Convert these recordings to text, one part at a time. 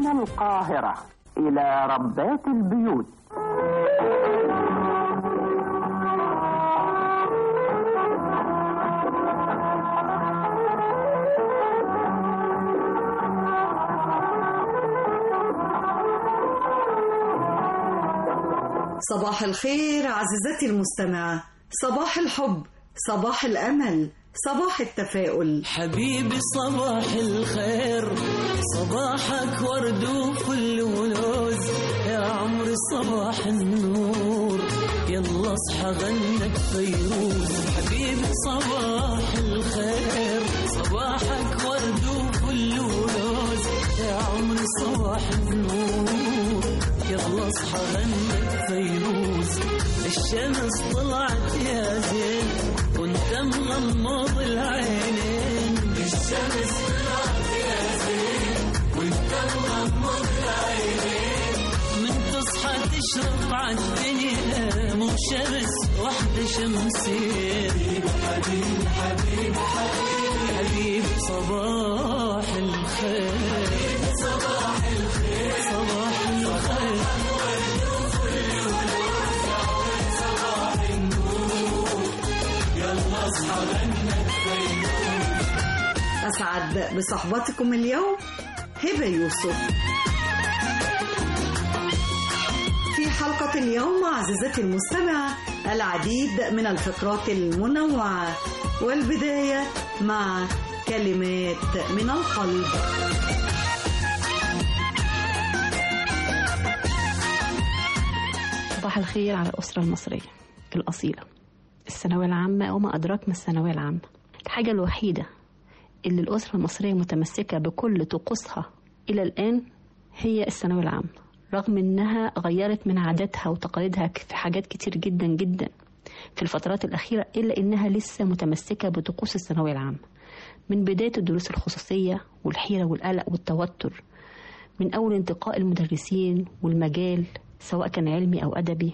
من القاهرة إلى ربات البيوت صباح الخير عزيزتي المستمعة صباح الحب صباح الأمل صباح التفاؤل حبيبي صباح الخير صباحك ورد وفل ولوز يا عمري صباح النور يلا اصحى غنك فيروز حبيبي صباح الخير صباحك ورد وفل ولوز يا عمري صباح النور يلا اصحى غنك فيروز الشمس طلعت يا زين وانت مغمض العينين الشمس طلعت يا زين وانت مغمض العينين من تصحى تشرق عالدنيا مو شمس واحدة شمسين حبيبي حبيبي حبيبي حبيبي صباح الخير صباح الخير صباح الخير أسعد بصحبتكم اليوم هبة يوسف في حلقة اليوم عزيزتي المستمعة العديد من الفقرات المنوعة والبداية مع كلمات من القلب صباح الخير على الأسرة المصرية الأصيلة الثانوية العامة وما أدراك ما الثانوية العامة الحاجة الوحيدة اللي الأسرة المصرية متمسكة بكل طقوسها إلى الآن هي الثانوية العامة رغم إنها غيرت من عاداتها وتقاليدها في حاجات كتير جدا جدا في الفترات الأخيرة إلا إنها لسه متمسكة بطقوس الثانوية العامة من بداية الدروس الخصوصية والحيرة والقلق والتوتر من أول انتقاء المدرسين والمجال سواء كان علمي أو أدبي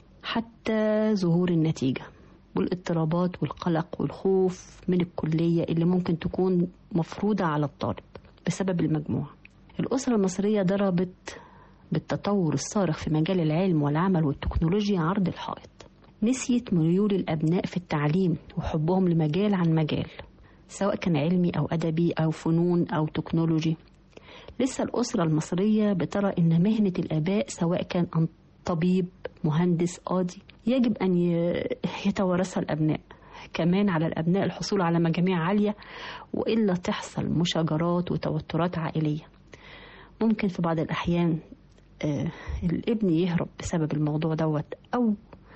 حتى ظهور النتيجة والاضطرابات والقلق والخوف من الكلية اللي ممكن تكون مفروضة على الطالب بسبب المجموع الأسرة المصرية ضربت بالتطور الصارخ في مجال العلم والعمل والتكنولوجيا عرض الحائط نسيت ميول الأبناء في التعليم وحبهم لمجال عن مجال سواء كان علمي أو أدبي أو فنون أو تكنولوجي لسه الأسرة المصرية بترى إن مهنة الآباء سواء كان أن طبيب مهندس قاضي يجب أن يتوارثها الأبناء كمان على الأبناء الحصول على مجاميع عالية وإلا تحصل مشاجرات وتوترات عائلية ممكن في بعض الأحيان آه الابن يهرب بسبب الموضوع دوت أو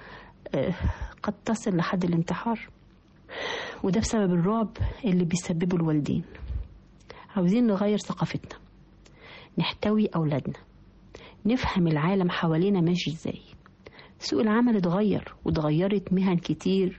آه قد تصل لحد الانتحار وده بسبب الرعب اللي بيسببه الوالدين عاوزين نغير ثقافتنا نحتوي أولادنا نفهم العالم حوالينا ماشي ازاي سوق العمل اتغير واتغيرت مهن كتير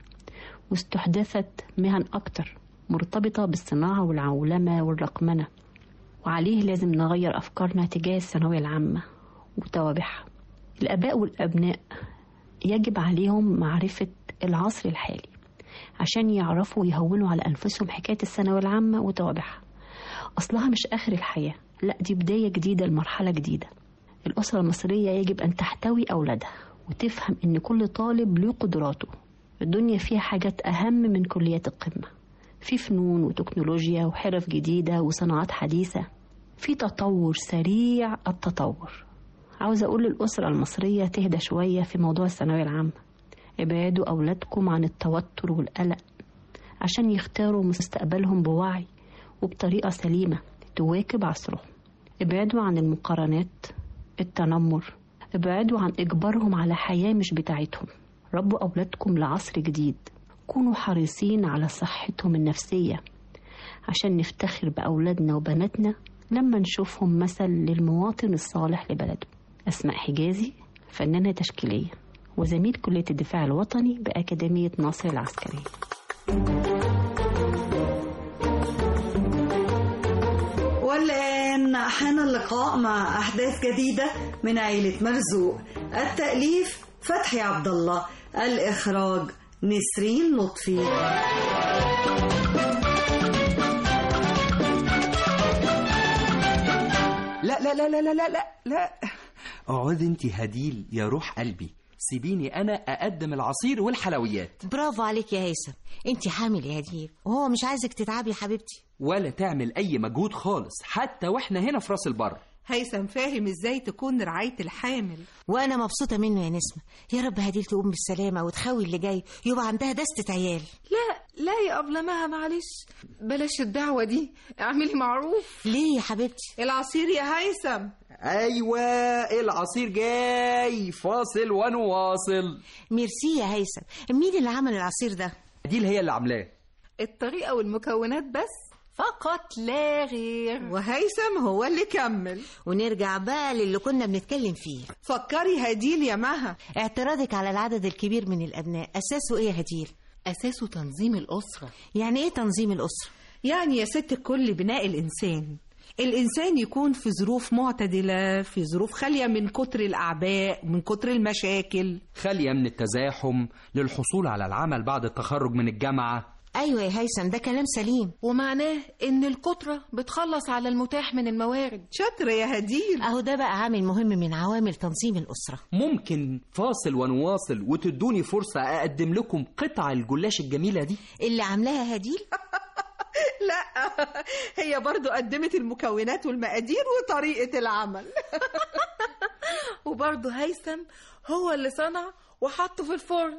واستحدثت مهن أكتر مرتبطة بالصناعة والعولمة والرقمنة وعليه لازم نغير أفكارنا تجاه الثانوية العامة وتوابعها الآباء والأبناء يجب عليهم معرفة العصر الحالي عشان يعرفوا يهونوا على أنفسهم حكاية الثانوية العامة وتوابعها أصلها مش آخر الحياة لا دي بداية جديدة لمرحلة جديدة الأسرة المصرية يجب أن تحتوي أولادها وتفهم إن كل طالب له قدراته الدنيا فيها حاجات أهم من كليات القمة في فنون وتكنولوجيا وحرف جديدة وصناعات حديثة في تطور سريع التطور عاوزة أقول للأسرة المصرية تهدى شوية في موضوع الثانوية العامة ابعدوا أولادكم عن التوتر والقلق عشان يختاروا مستقبلهم بوعي وبطريقة سليمة تواكب عصرهم ابعدوا عن المقارنات التنمر ابعدوا عن إجبارهم على حياة مش بتاعتهم ربوا أولادكم لعصر جديد كونوا حريصين على صحتهم النفسية عشان نفتخر بأولادنا وبناتنا لما نشوفهم مثل للمواطن الصالح لبلده أسماء حجازي فنانة تشكيلية وزميل كلية الدفاع الوطني بأكاديمية ناصر العسكرية والآن حان اللقاء مع أحداث جديدة من عيلة مرزوق التأليف فتحي عبد الله الإخراج نسرين لطفي لا لا لا لا لا لا لا لا اقعدي انت هديل يا روح قلبي سيبيني انا اقدم العصير والحلويات برافو عليك يا هيثم انت حامل يا هدير وهو مش عايزك تتعبي يا حبيبتي ولا تعمل اي مجهود خالص حتى واحنا هنا في راس البر هيثم فاهم ازاي تكون رعاية الحامل وانا مبسوطه منه يا نسمه يا رب هديل تقوم بالسلامه وتخوي اللي جاي يبقى عندها دستة عيال لا لا يا أبلة مها معلش بلاش الدعوة دي اعملي معروف ليه يا حبيبتي العصير يا هيثم ايوه العصير جاي فاصل ونواصل ميرسي يا هيثم مين اللي عمل العصير ده دي هي اللي عاملاه الطريقة والمكونات بس فقط لا غير وهيثم هو اللي كمل ونرجع بقى للي كنا بنتكلم فيه فكري هديل يا مها اعتراضك على العدد الكبير من الابناء اساسه ايه يا هديل أساسه تنظيم الأسرة يعني ايه تنظيم الاسره يعني يا ست الكل بناء الإنسان الإنسان يكون في ظروف معتدلة في ظروف خالية من كتر الأعباء من كتر المشاكل خالية من التزاحم للحصول على العمل بعد التخرج من الجامعة ايوه يا هيثم ده كلام سليم ومعناه إن الكترة بتخلص على المتاح من الموارد شاطرة يا هديل اهو ده بقى عامل مهم من عوامل تنظيم الاسره ممكن فاصل ونواصل وتدوني فرصة أقدم لكم قطع الجلاش الجميلة دي اللي عاملاها هديل لا هي برضو قدمت المكونات والمقادير وطريقة العمل وبرضه هيثم هو اللي صنع وحطه في الفرن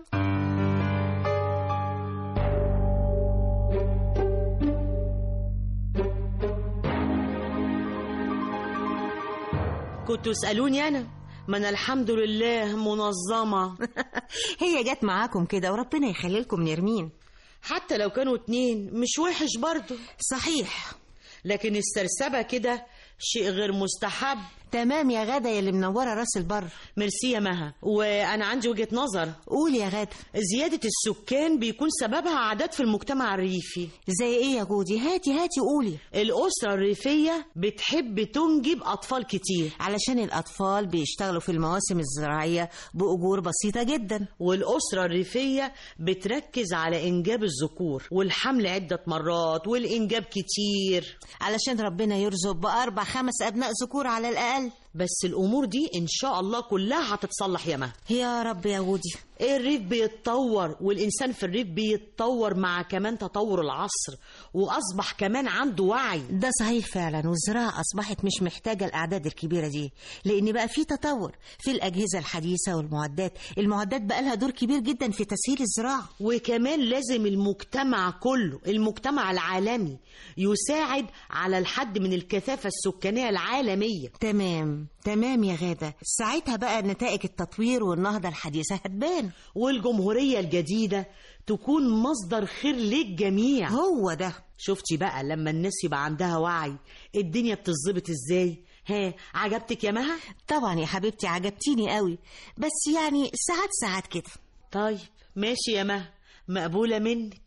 كنتوا اسألوني أنا ما أنا الحمد لله منظمة هي جت معاكم كده وربنا يخلي لكم نرمين حتى لو كانوا اتنين مش وحش برضه صحيح لكن السرسبة كده شيء غير مستحب تمام يا غدا يا اللي منوره راس البر ميرسي يا مها وأنا عندي وجهة نظر قول يا غدا زيادة السكان بيكون سببها عادات في المجتمع الريفي زي ايه يا جودي هاتي هاتي قولي الأسرة الريفية بتحب تنجب أطفال كتير علشان الاطفال بيشتغلوا في المواسم الزراعيه باجور بسيطه جدا والأسرة الريفية بتركز على إنجاب الذكور والحمل عدة مرات والإنجاب كتير علشان ربنا يرزق باربع خمس ابناء ذكور على الاقل بس الأمور دي إن شاء الله كلها هتتصلح يا مها يا رب يا جودي الريف بيتطور والإنسان في الريف بيتطور مع كمان تطور العصر وأصبح كمان عنده وعي ده صحيح فعلا والزراعة أصبحت مش محتاجة الأعداد الكبيرة دي لأن بقى في تطور في الأجهزة الحديثة والمعدات المعدات بقى لها دور كبير جدا في تسهيل الزراعة وكمان لازم المجتمع كله المجتمع العالمي يساعد على الحد من الكثافة السكانية العالمية تمام تمام يا غادة ساعتها بقى نتائج التطوير والنهضة الحديثة هتبان والجمهورية الجديدة تكون مصدر خير للجميع هو ده شفتي بقى لما الناس يبقى عندها وعي الدنيا بتظبط ازاي ها عجبتك يا مها طبعا يا حبيبتي عجبتيني قوي بس يعني ساعات ساعات كده طيب ماشي يا مها مقبولة منك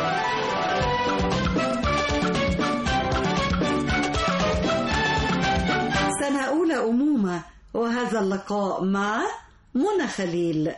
سنة أولى أمومة وهذا اللقاء مع منى خليل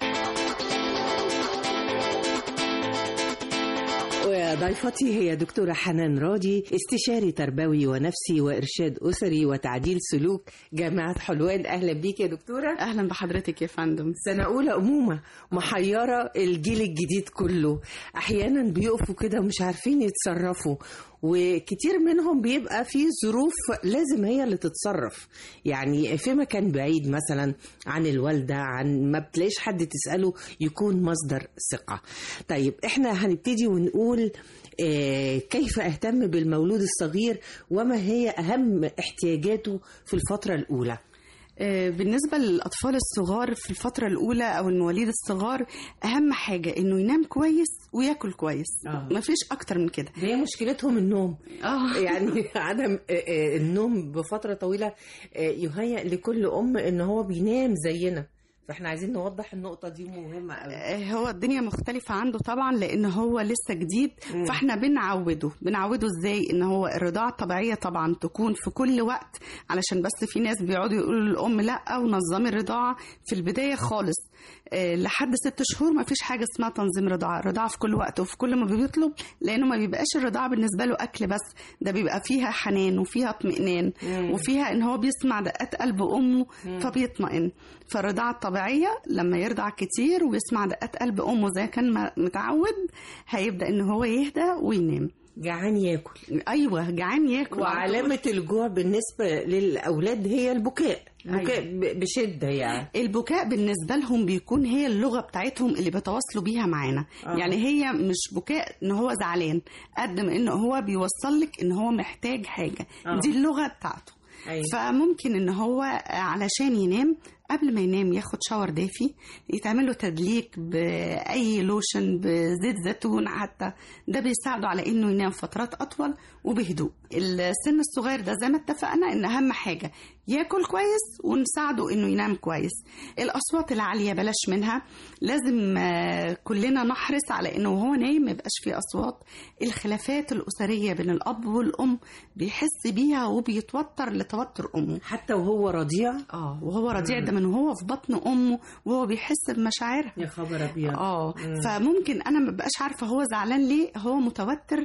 وضيفتي هي دكتورة حنان راضي استشاري تربوي ونفسي وإرشاد أسري وتعديل سلوك جامعة حلوان أهلا بيك يا دكتورة اهلا بحضرتك يا فندم سنة أولى أمومة محيرة الجيل الجديد كله أحيانا بيقفوا كده ومش عارفين يتصرفوا وكتير منهم بيبقى في ظروف لازم هي اللي تتصرف يعني في مكان بعيد مثلا عن الوالدة عن ما بتلاقيش حد تسأله يكون مصدر ثقة طيب احنا هنبتدي ونقول آه، كيف اهتم بالمولود الصغير وما هي أهم احتياجاته في الفترة الأولى آه، بالنسبة للأطفال الصغار في الفترة الأولى أو المواليد الصغار أهم حاجة إنه ينام كويس وياكل كويس آه. مفيش أكتر من كده هي مشكلتهم النوم آه. يعني عدم آه، آه، النوم بفترة طويلة آه، يهيأ لكل أم إن هو بينام زينا فاحنا عايزين نوضح النقطة دي مهمة قوي آه، هو الدنيا مختلفة عنده طبعا لأن هو لسه جديد مم. فاحنا بنعوده بنعوده ازاي ان هو الرضاعة الطبيعية طبعا تكون في كل وقت علشان بس في ناس بيقعدوا يقولوا للأم لا ونظمي الرضاعة في البداية خالص آه، لحد ست شهور ما فيش حاجه اسمها تنظيم رضاعه الرضاعه في كل وقت وفي كل ما بيطلب لانه ما بيبقاش الرضاعه بالنسبه له اكل بس ده بيبقى فيها حنان وفيها اطمئنان مم. وفيها ان هو بيسمع دقات قلب امه فبيطمئن فالرضاعه الطبيعيه لما يرضع كتير ويسمع دقات قلب امه زي كان ما- متعود هيبدا ان هو يهدى وينام جعان ياكل ايوه جعان ياكل وعلامة الجوع بالنسبة للأولاد هي البكاء بكاء أيوة. ب- بشدة يعني البكاء بالنسبة لهم بيكون هي اللغة بتاعتهم اللي بيتواصلوا بيها معانا آه. يعني هي مش بكاء ان هو زعلان قد ما ان هو بيوصل لك ان هو محتاج حاجة آه. دي اللغة بتاعته أيوة. فممكن ان هو علشان ينام قبل ما ينام ياخد شاور دافي يتعمل له تدليك باي لوشن بزيت زيتون حتى ده بيساعده على انه ينام فترات اطول وبهدوء السن الصغير ده زي ما اتفقنا ان اهم حاجه ياكل كويس ونساعده انه ينام كويس الاصوات العاليه بلاش منها لازم آه، كلنا نحرص على انه وهو نايم ما يبقاش فيه اصوات الخلافات الاسريه بين الاب والام بيحس بيها وبيتوتر لتوتر امه حتى وهو رضيع اه وهو رضيع ده من هو في بطن امه وهو بيحس بمشاعرها يا خبر أبيض اه مم. فممكن انا ما بقاش عارفه هو زعلان ليه هو متوتر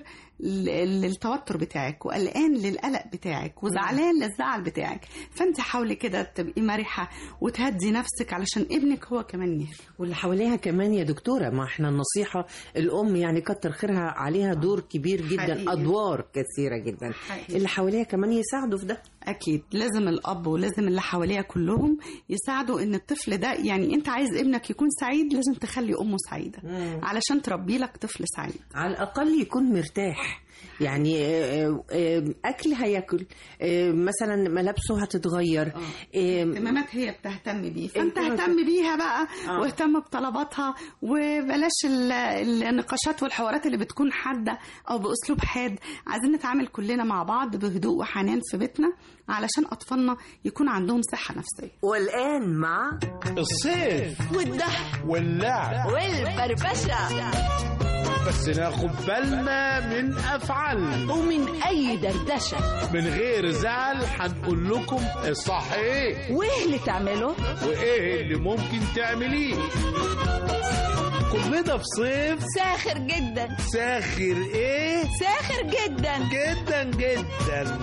ل- للتوتر بتاعك وقلقان للقلق بتاعك وزعلان للزعل بتاعك فانت حاولي كده تبقي مرحه وتهدي نفسك علشان ابنك هو كمان يهدى واللي حواليها كمان يا دكتورة ما احنا النصيحة الأم يعني كتر خيرها عليها دور كبير جدا حقيقي. أدوار كثيرة جدا حقيقي. اللي حواليها كمان يساعدوا في ده اكيد لازم الاب ولازم اللي حواليها كلهم يساعدوا ان الطفل ده يعني انت عايز ابنك يكون سعيد لازم تخلي امه سعيده مم. علشان تربي لك طفل سعيد على الأقل يكون مرتاح يعني آه، آه، أكل هياكل آه، مثلا ملابسه هتتغير آه، اهتمامات هي بتهتم بيه فانت اهتمامات. اهتم بيها بقى آه. واهتم بطلباتها وبلاش ال- النقاشات والحوارات اللي بتكون حاده او باسلوب حاد عايزين نتعامل كلنا مع بعض بهدوء وحنان في بيتنا علشان اطفالنا يكون عندهم صحه نفسيه والآن مع الصيف والضحك واللعب والفرفشة بس ناخد بالنا من أفعال ومن أي دردشة من غير زعل هنقول لكم الصح ايه وإيه اللي تعمله؟ وايه اللي ممكن تعمليه كلنا في صيف ساخر جدا ساخر ايه ساخر جدا جدا جدا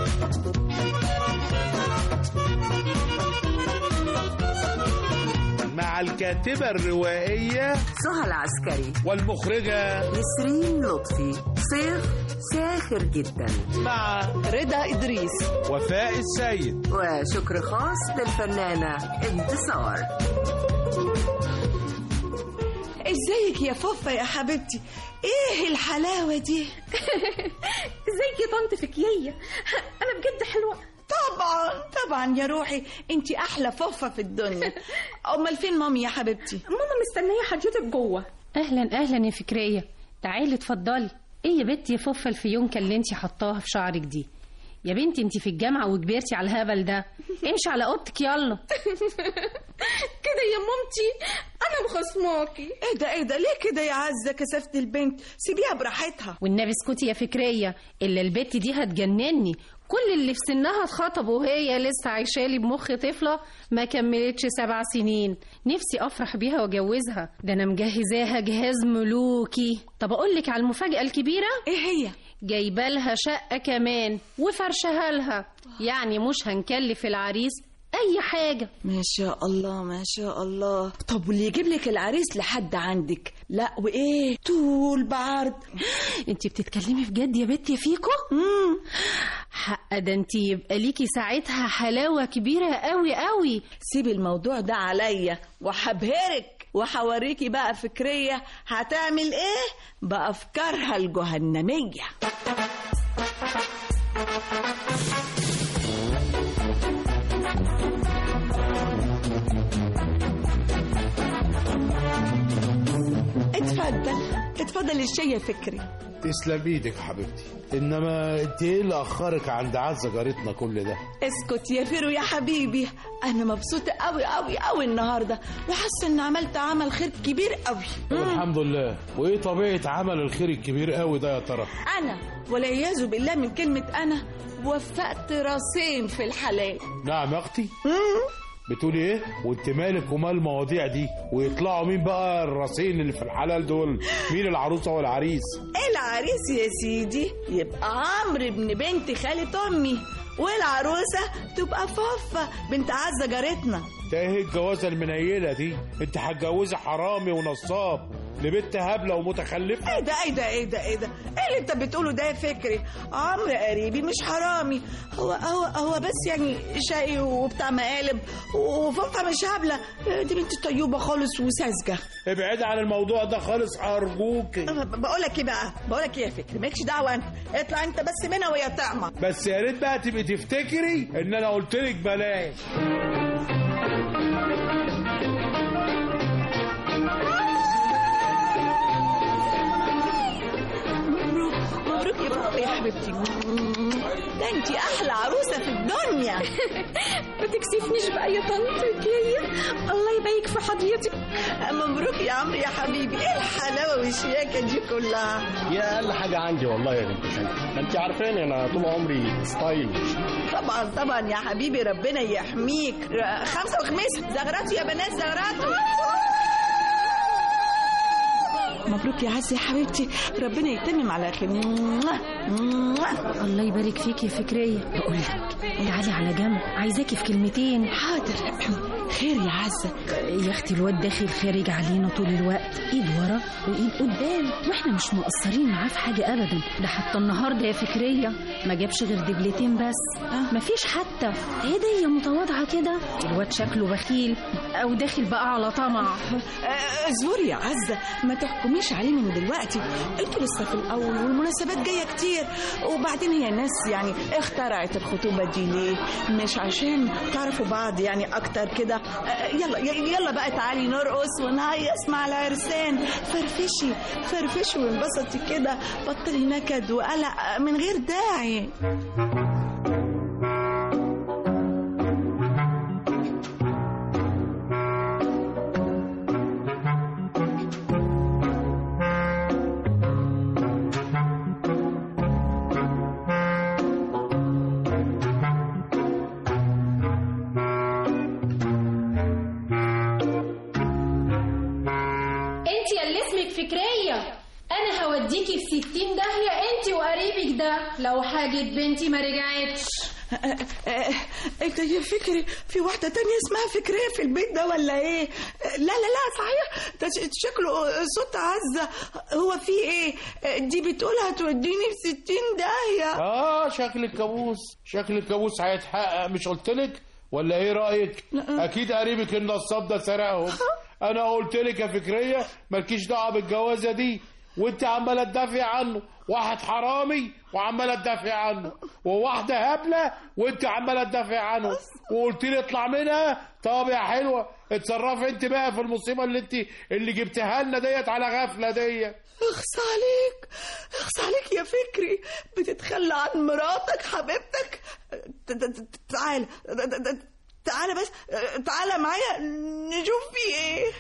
مع الكاتبة الروائية سهى العسكري والمخرجة نسرين لطفي صيف ساخر جدا مع رضا إدريس وفاء السيد وشكر خاص للفنانة انتصار ازيك يا فوفا يا حبيبتي ايه الحلاوة دي ازيك يا طنط فكية انا بجد حلوة طبعا طبعا يا روحي انت احلى فوفا في الدنيا امال فين مامي يا حبيبتي ماما مستنية حضرتك جوه اهلا اهلا يا فكريه تعالي اتفضلي ايه يا بنتي يا فوفه الفيونكه اللي انت حطاها في شعرك دي يا بنتي انت في الجامعه وكبرتي على الهبل ده امشي على اوضتك يلا كده يا مامتي انا مخصماكي ايه ده ايه ده ليه كده يا عزة كسفت البنت سيبيها براحتها والنبي اسكتي يا فكريه الا البت دي هتجنني كل اللي في سنها اتخطبوا وهي لسه عايشالي بمخ طفله ما كملتش سبع سنين نفسي افرح بيها واجوزها ده انا مجهزاها جهاز ملوكي طب اقول لك على المفاجاه الكبيره ايه هي جايبه لها شقه كمان وفرشها لها يعني مش هنكلف العريس اي حاجه ما شاء الله ما شاء الله طب واللي يجيب لك العريس لحد عندك لا وايه طول بعرض انت بتتكلمي في جد يا بنت يا فيكو حق ده انت يبقى ليكي ساعتها حلاوه كبيره قوي قوي سيبي الموضوع ده عليا وهبهرك وهوريكي بقى فكرية هتعمل ايه بأفكارها الجهنمية اتفضل اتفضل الشاي يا فكري تسلم ايدك يا حبيبتي انما انت ايه اللي اخرك عند عزه جارتنا كل ده اسكت يا فيرو يا حبيبي انا مبسوطه قوي قوي قوي النهارده وحاسه ان عملت عمل خير كبير قوي الحمد لله وايه طبيعه عمل الخير الكبير قوي ده يا ترى انا والعياذ بالله من كلمه انا وفقت راسين في الحلال نعم يا اختي بتقولي ايه وانت مالك ومال المواضيع دي ويطلعوا مين بقى الراسين اللي في الحلال دول مين العروسه والعريس العريس يا سيدي يبقى عمرو ابن بنت خالة أمي والعروسة تبقى فافة بنت عزة جارتنا ده ايه الجوازه المنيله دي انت هتجوزي حرامي ونصاب لبنت هبله ومتخلفه ايه ده ايه ده ايه ده ايه ده ايه اللي انت بتقوله ده يا فكري عمرو قريبي مش حرامي هو هو هو بس يعني شقي وبتاع مقالب وفافة مش هبله دي بنت طيوبه خالص وساذجه ابعدي عن الموضوع ده خالص ارجوك بقول لك ايه بقى بقول لك ايه يا فكري مالكش دعوه انت اطلع انت بس منها وهي طعمه بس يا ريت بقى تبقي تفتكري ان انا قلت لك بلاش مبروك يا بابا يا حبيبتي ده انت احلى عروسه في الدنيا ما تكسفنيش بقى يا طنط كيا الله يبارك في حضرتك مبروك يا عمرو يا حبيبي ايه الحلاوه والشياكه دي كلها يا اقل حاجه عندي والله يا بنت خالتي ما انت عارفاني انا طول عمري ستايل طبعا طبعا يا حبيبي ربنا يحميك خمسه وخميس زغراتوا يا بنات زغراتوا مبروك يا عزي يا حبيبتي ربنا يتمم على خير الله يبارك فيك يا فكرية بقول لك تعالي على جنب عايزاكي في كلمتين حاضر خير يا عزة يا اختي الواد داخل خارج علينا طول الوقت ايد ورا وايد قدام واحنا مش مقصرين معاه في حاجة ابدا ده حتى النهارده يا فكرية ما جابش غير دبلتين بس مفيش حتى هدية متواضعة كده الواد شكله بخيل او داخل بقى على طمع اصبري يا عزة ما تحكميش عليه من دلوقتي انتوا لسه في الاول والمناسبات جايه كتير وبعدين هي ناس يعني اخترعت الخطوبه دي ليه مش عشان تعرفوا بعض يعني اكتر كده آه، يلا يلا بقى تعالي نرقص ونهيص مع العرسان فرفشي فرفشي وانبسطي كده بطلي نكد وقلق من غير داعي انت يا اللي اسمك فكرية انا هوديكي في ستين داهية انت وقريبك ده لو حاجة بنتي ما رجعتش انت يا فكري في واحدة تانية اسمها فكرية في البيت ده ولا ايه؟ لا لا لا صحيح ده ش- شكله صوت عزة هو في ايه؟ دي بتقول هتوديني في ستين داهية اه شكل الكابوس شكل الكابوس هيتحقق مش قلت لك ولا ايه رايك اكيد قريبك النصاب ده سرقهم انا قلت لك يا فكريه مالكيش دعوه بالجوازه دي وانت عماله تدافع عنه واحد حرامي وعماله تدافع عنه وواحده هبله وانت عماله تدافع عنه وقلت لي اطلع منها طب يا حلوه اتصرفي انت بقى في المصيبه اللي انت اللي جبتها لنا ديت على غفله ديت اخص عليك اخص عليك يا فكري بتتخلى عن مراتك حبيبتك ت- ت- ت- تعال ت- ت- تعالى بس تعالى معايا نشوف في ايه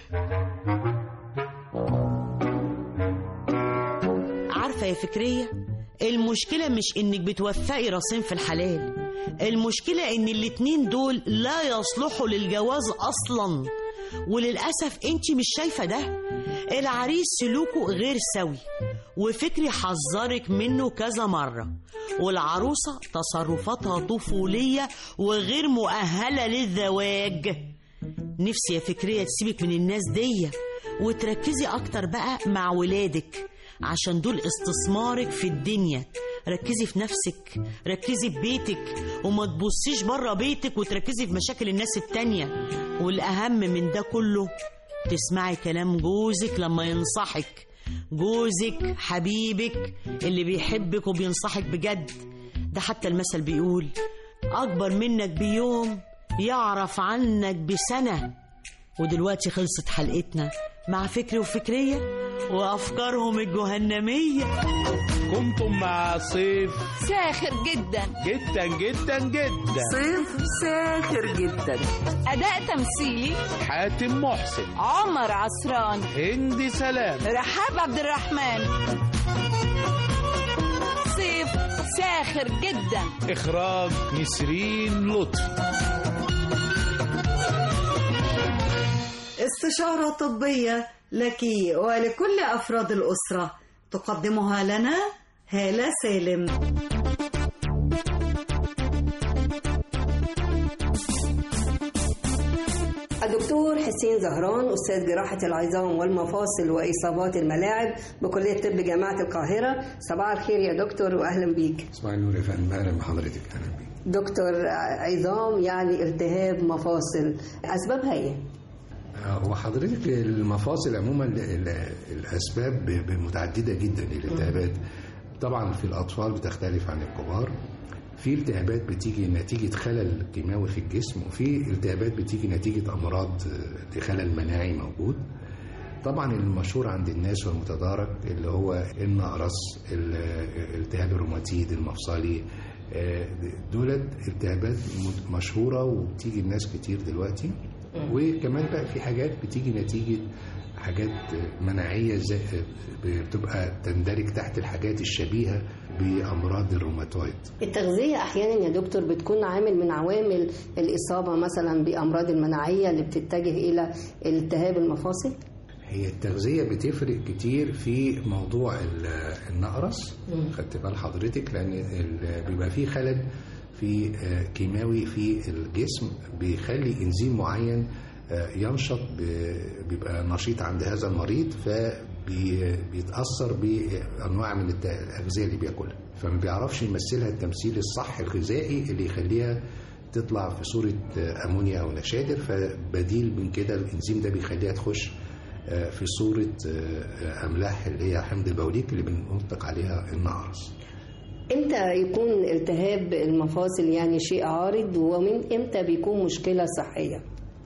عارفة يا فكرية المشكلة مش انك بتوفقي راسين في الحلال المشكلة ان الاتنين دول لا يصلحوا للجواز اصلا وللأسف انت مش شايفة ده العريس سلوكه غير سوي وفكري حذرك منه كذا مرة والعروسة تصرفاتها طفولية وغير مؤهلة للزواج نفسي يا فكرية تسيبك من الناس دي وتركزي أكتر بقى مع ولادك عشان دول استثمارك في الدنيا ركزي في نفسك ركزي في بيتك وما تبصيش بره بيتك وتركزي في مشاكل الناس التانية والأهم من ده كله تسمعي كلام جوزك لما ينصحك جوزك حبيبك اللي بيحبك وبينصحك بجد ده حتى المثل بيقول أكبر منك بيوم يعرف عنك بسنة ودلوقتي خلصت حلقتنا مع فكري وفكرية وأفكارهم الجهنمية كنتم مع صيف ساخر جدا جدا جدا جدا صيف ساخر جدا أداء تمثيلي حاتم محسن عمر عصران هندي سلام رحاب عبد الرحمن صيف ساخر جدا إخراج نسرين لطفي استشارة طبية لك ولكل أفراد الأسرة تقدمها لنا هالة سالم الدكتور حسين زهران أستاذ جراحة العظام والمفاصل وإصابات الملاعب بكلية طب جامعة القاهرة صباح الخير يا دكتور وأهلا بيك صباح النور يا فندم اهلا بحضرتك اهلا بيك دكتور عظام يعني التهاب مفاصل أسبابها إيه؟ هو حضرتك المفاصل عموما ال- ال- الاسباب ب- ب- متعدده جدا للالتهابات طبعا في الاطفال بتختلف عن الكبار في التهابات بتيجي نتيجة خلل كيماوي في الجسم وفي التهابات بتيجي نتيجة أمراض آه، لخلل مناعي موجود طبعا المشهور عند الناس والمتدارك اللي هو النقرس ال- الالتهاب الروماتيد المفصلي آه، دولت التهابات م- مشهورة وبتيجي الناس كتير دلوقتي وكمان بقى في حاجات بتيجي نتيجة حاجات مناعية زي بتبقى تندرج تحت الحاجات الشبيهة بأمراض الروماتويد التغذية أحيانا يا دكتور بتكون عامل من عوامل الإصابة مثلا بأمراض المناعية اللي بتتجه إلى التهاب المفاصل هي التغذية بتفرق كتير في موضوع ال- النقرس خدت بال حضرتك لأن ال- بيبقى فيه خلل في آه، كيماوي في الجسم بيخلي انزيم معين آه، ينشط ب- بيبقى نشيط عند هذا المريض فبيتأثر بأنواع من الت- الأغذية اللي بياكلها فما بيعرفش يمثلها التمثيل الصح الغذائي اللي يخليها تطلع في صورة آه، أمونيا أو نشادر فبديل من كده الإنزيم ده بيخليها تخش آه، في صورة آه، أملاح اللي هي حمض البوليك اللي بنطلق عليها النقرس امتى يكون التهاب المفاصل يعني شيء عارض ومن امتى بيكون مشكلة صحية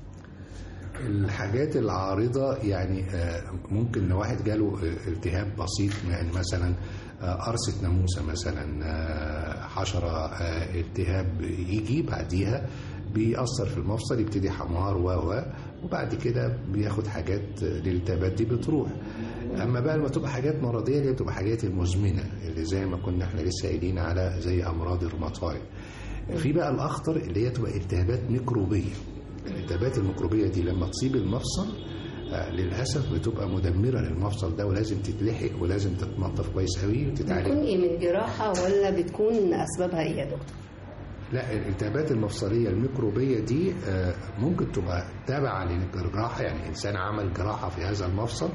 الحاجات العارضة يعني آه، ممكن لو واحد جاله آه، التهاب بسيط يعني مثلا آه، قرصة ناموسة مثلا آه، حشرة آه، التهاب يجي بعديها بيأثر في المفصل يبتدي حمار و و وبعد كده بياخد حاجات آه، للالتهابات دي بتروح اما بقى لما تبقى حاجات مرضيه اللي هي بتبقى حاجات المزمنه اللي زي ما كنا احنا لسه قايلين على زي امراض الروماتويد في بقى الاخطر اللي هي تبقى التهابات ميكروبيه الالتهابات الميكروبيه دي لما تصيب المفصل آه، للاسف بتبقى مدمره للمفصل ده ولازم تتلحق ولازم تتنظف كويس قوي بتكون وتتعالج ايه من جراحة ولا بتكون أسبابها ايه يا دكتور لا الالتهابات المفصليه الميكروبيه دي آه، ممكن تبقى تابعه للجراحه يعني انسان عمل جراحه في هذا المفصل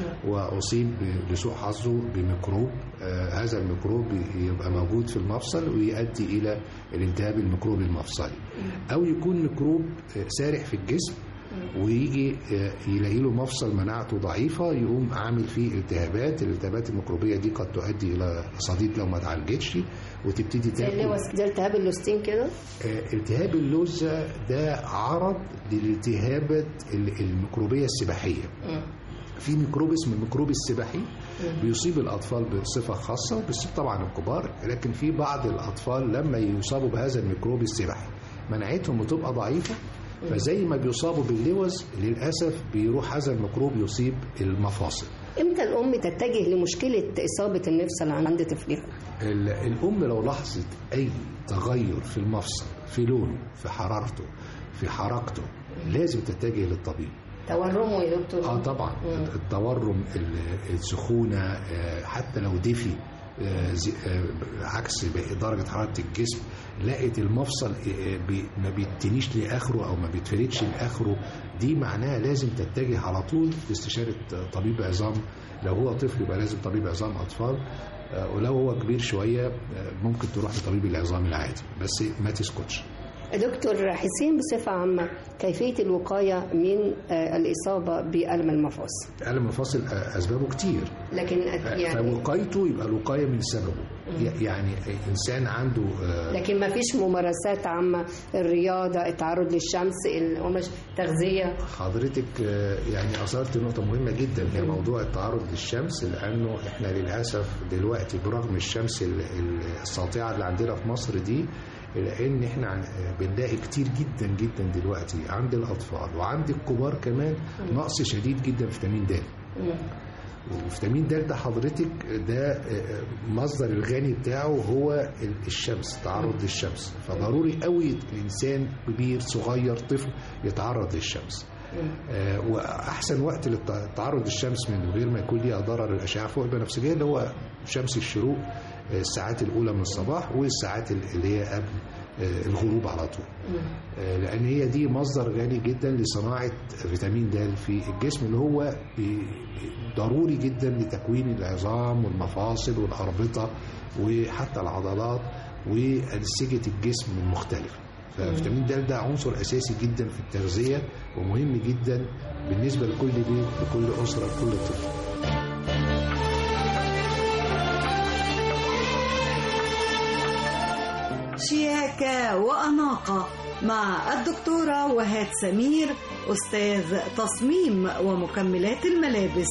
واصيب ب- لسوء حظه بميكروب آه، هذا الميكروب يبقى موجود في المفصل ويؤدي الى الالتهاب الميكروبي المفصلي او يكون ميكروب آه، سارح في الجسم ويجي آه، يلاقي له مفصل مناعته ضعيفه يقوم عامل فيه التهابات الالتهابات الميكروبيه دي قد تؤدي الى صديد لو ما اتعالجتش وتبتدي زي اللي تاكل هو زي التهاب اللوستين كده آه، التهاب اللوزة ده عرض للالتهابات ال- الميكروبية السباحية في ميكروب اسمه الميكروب السباحي بيصيب الأطفال بصفة خاصة وبيصيب طبعا الكبار لكن في بعض الأطفال لما يصابوا بهذا الميكروب السباحي مناعتهم بتبقى ضعيفة فزي ما بيصابوا باللوز للأسف بيروح هذا الميكروب يصيب المفاصل امتى الأم تتجه لمشكلة إصابة المفصل عند طفلها ال- الأم لو لاحظت أي تغير في المفصل في لونه في حرارته في حركته لازم تتجه للطبيب تورمه يا دكتور اه طبعا التورم ال- السخونه آه، حتى لو دفي آه، زي- آه، عكس باقي درجه حراره الجسم لقيت المفصل آه، بي- ما بيتنيش لاخره او ما بيتفردش لاخره دي معناها لازم تتجه على طول لاستشاره طبيب عظام لو هو طفل يبقى لازم طبيب عظام اطفال آه، ولو هو كبير شويه آه، ممكن تروح لطبيب العظام العادي بس ما تسكتش دكتور حسين بصفة عامة كيفية الوقاية من آه، الإصابة بألم المفاصل ألم المفاصل آه، اسبابه كتير لكن يعني فوقايته يبقى الوقايه من سببه يعني انسان عنده آه، لكن ما فيش ممارسات عامة الرياضة التعرض للشمس القمش تغذية حضرتك آه، يعني اثرت نقطه مهمه جدا هي موضوع التعرض للشمس لانه احنا للاسف دلوقتي برغم الشمس ال- ال- الساطعه اللي عندنا في مصر دي لان احنا عن- بنلاقي كتير جدا جدا دلوقتي عند الاطفال وعند الكبار كمان نقص شديد جدا في فيتامين د وفيتامين د ده حضرتك ده آه، مصدر الغني بتاعه هو ال- الشمس تعرض للشمس فضروري قوي الانسان كبير صغير طفل يتعرض للشمس آه، واحسن وقت للتعرض للشمس من غير ما يكون ليها ضرر الاشعه فوق البنفسجيه اللي هو شمس الشروق آه، الساعات الاولى من الصباح والساعات اللي هي قبل آه، الغروب على طول آه، لان هي دي مصدر غني جدا لصناعه فيتامين د في الجسم اللي هو بي- ضروري جدا لتكوين العظام والمفاصل والاربطه وحتى العضلات وانسجه الجسم المختلفه ففيتامين د ده عنصر اساسي جدا في التغذيه ومهم جدا بالنسبه لكل بيت لكل اسره لكل طفل شياكة وأناقة مع الدكتورة وهاد سمير أستاذ تصميم ومكملات الملابس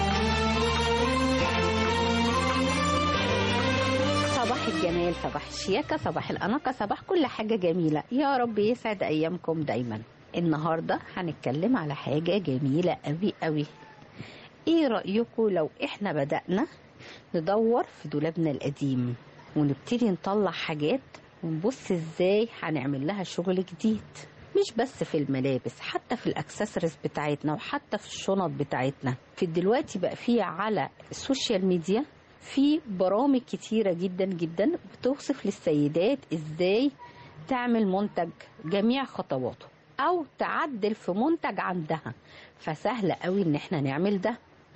صباح الجمال صباح الشياكة صباح الأناقة صباح كل حاجة جميلة يا رب يسعد أيامكم دايما النهاردة هنتكلم على حاجة جميلة قوي قوي ايه رأيكم لو احنا بدأنا ندور في دولابنا القديم ونبتدي نطلع حاجات ونبص ازاي هنعمل لها شغل جديد مش بس في الملابس حتى في الاكسسوارز بتاعتنا وحتى في الشنط بتاعتنا في دلوقتي بقى في على السوشيال ميديا في برامج كتيرة جدا جدا بتوصف للسيدات ازاي تعمل منتج جميع خطواته او تعدل في منتج عندها فسهل قوي ان احنا نعمل ده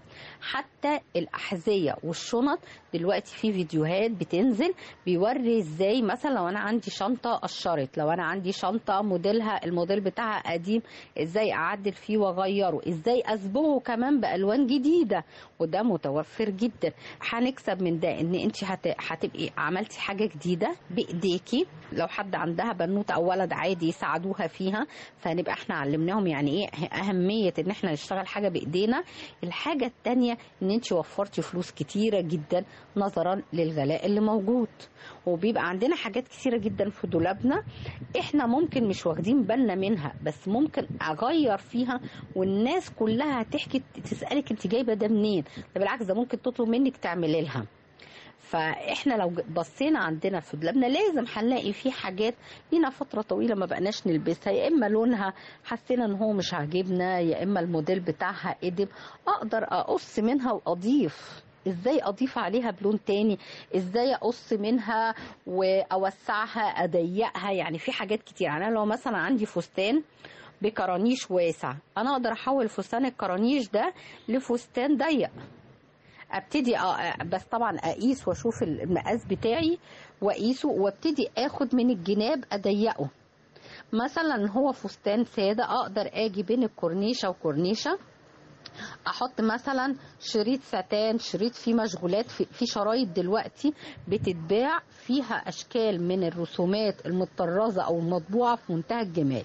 حتى الأحذية والشنط دلوقتي في فيديوهات بتنزل بيوري ازاي مثلا لو انا عندي شنطة قشرت لو انا عندي شنطة موديلها الموديل بتاعها قديم ازاي اعدل فيه واغيره ازاي اصبغه كمان بالوان جديدة وده متوفر جدا هنكسب من ده ان انت هت... هتبقي عملتي حاجة جديدة بايديكي لو حد عندها بنوتة او ولد عادي يساعدوها فيها فنبقى احنا علمناهم يعني ايه اهمية ان احنا نشتغل حاجة بايدينا الحاجة التانية ان انت وفرتي فلوس كتيرة جدا نظرا للغلاء اللي موجود وبيبقى عندنا حاجات كتيرة جدا في دولابنا احنا ممكن مش واخدين بالنا منها بس ممكن اغير فيها والناس كلها هتحكي تسألك انت جايبة ده منين ده بالعكس ده ممكن تطلب منك تعملي لها فاحنا لو بصينا عندنا في دولابنا لازم هنلاقي في حاجات لينا فتره طويله ما بقناش نلبسها يا اما لونها حسينا ان هو مش عاجبنا يا اما الموديل بتاعها قدم اقدر اقص منها واضيف ازاي اضيف عليها بلون تاني ازاي اقص منها واوسعها اضيقها يعني في حاجات كتير يعني انا لو مثلا عندي فستان بكرانيش واسع انا اقدر احول فستان الكرانيش ده لفستان ضيق ابتدي أ- بس طبعا اقيس واشوف المقاس بتاعي واقيسه وابتدي اخد من الجناب اضيقه مثلا هو فستان ساده اقدر اجي بين الكورنيشه وكورنيشه احط مثلا شريط ستان شريط فيه مشغولات في, في شرايط دلوقتي بتتباع فيها اشكال من الرسومات المطرزه او المطبوعه في منتهى الجمال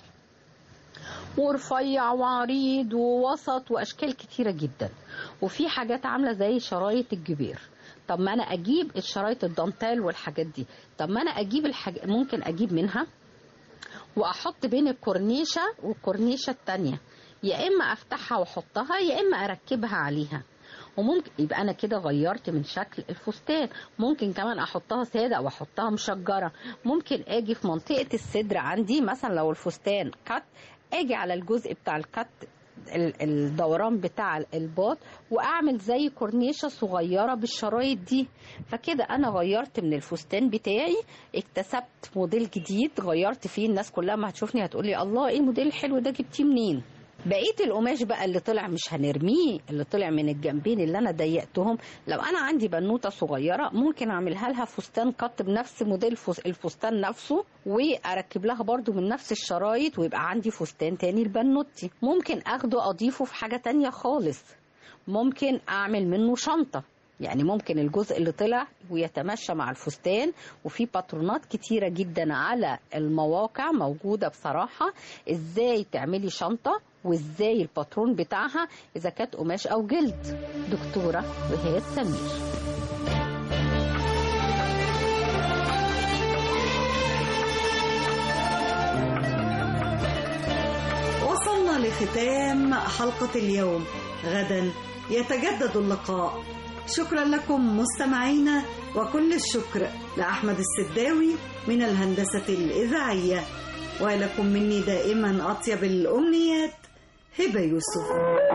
ورفيع وعريض ووسط واشكال كتيره جدا وفي حاجات عامله زي شرايط الجبير طب ما انا اجيب الشرايط الدانتال والحاجات دي طب ما انا اجيب الحاجة ممكن اجيب منها واحط بين الكورنيشه والكورنيشه التانية يا اما افتحها واحطها يا اما اركبها عليها وممكن يبقى انا كده غيرت من شكل الفستان ممكن كمان احطها ساده او احطها مشجره ممكن اجي في منطقه الصدر عندي مثلا لو الفستان كات اجي على الجزء بتاع الكات ال- الدوران بتاع الباط واعمل زي كورنيشه صغيره بالشرايط دي فكده انا غيرت من الفستان بتاعي اكتسبت موديل جديد غيرت فيه الناس كلها ما هتشوفني هتقولي الله ايه الموديل الحلو ده جبتيه منين بقيه القماش بقى اللي طلع مش هنرميه اللي طلع من الجنبين اللي انا ضيقتهم لو انا عندي بنوته صغيره ممكن اعملها لها فستان قط بنفس موديل فس- الفستان نفسه واركب لها برضو من نفس الشرايط ويبقى عندي فستان تاني لبنوتي ممكن اخده اضيفه في حاجه تانية خالص ممكن اعمل منه شنطه يعني ممكن الجزء اللي طلع ويتمشى مع الفستان وفي باترونات كتيرة جدا على المواقع موجودة بصراحة ازاي تعملي شنطة وازاي الباترون بتاعها اذا كانت قماش او جلد دكتورة وهاد سمير وصلنا لختام حلقة اليوم غدا يتجدد اللقاء شكرا لكم مستمعينا وكل الشكر لأحمد السداوي من الهندسة الإذاعية ولكم مني دائما أطيب الأمنيات هبة يوسف